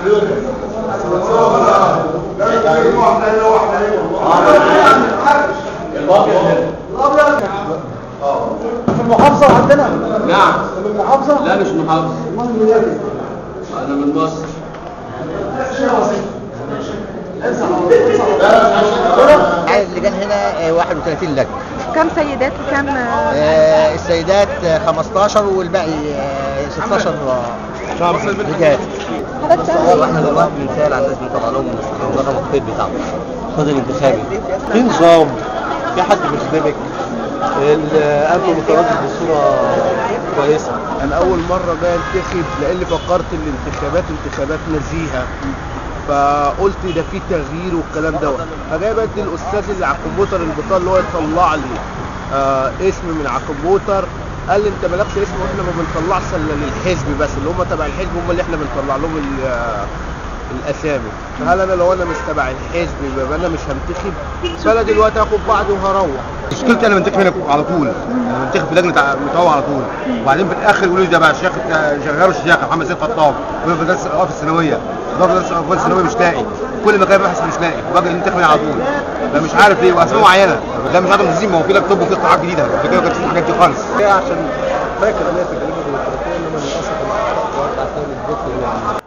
في المحافظة عندنا نعم في المحافظة لا مش محافظ انا من مصر عدد اللجان هنا آه، 31 لجنة كم سيدات وكم آه، السيدات آه، 15 والباقي آه، 16 آه، رجال حضرتك تعمل احنا والله بنسال على الناس بنطلع لهم الرقم الخيط بتاعهم الخيط الانتخابي في نظام في حد بيخدمك الامن متواجد بصوره كويسه انا اول مره جاي انتخب لاني فكرت الانتخابات انتخابات نزيهه فقلت ده في تغيير والكلام دوت فجاي بدي الاستاذ اللي على الكمبيوتر البطاقه اللي هو يطلع لي آه اسم من على الكمبيوتر قال لي انت مالكش اسم واحنا ما بنطلعش الا للحزب بس اللي هم تبع الحزب هم اللي احنا بنطلع لهم ال- آه، الاسامي فهل انا لو انا مش تبع الحزب يبقى انا مش هنتخب فانا دلوقتي هاخد بعضي وهروح مشكلتي انا بنتخب هنا على طول انا بنتخب في لجنه متهوى على طول وبعدين في الاخر يقولوا لي ده بقى الشيخ شغال الشيخ محمد سيد خطاب وفي مدرسه الأوقاف الثانويه ضرب مدرسه الأوقاف الثانويه مش لاقي كل ما كان بحث مش لاقي باجي انتخب هنا على طول فمش عارف ليه واسماء معينه ده مش عدم تنظيم ما هو في لك طب وفي قطاعات جديده قبل كده ما كانش في الحاجات دي خالص عشان فاكر ان هي تجربه ديمقراطيه انما للاسف الاخطاء وارجع تاني البيت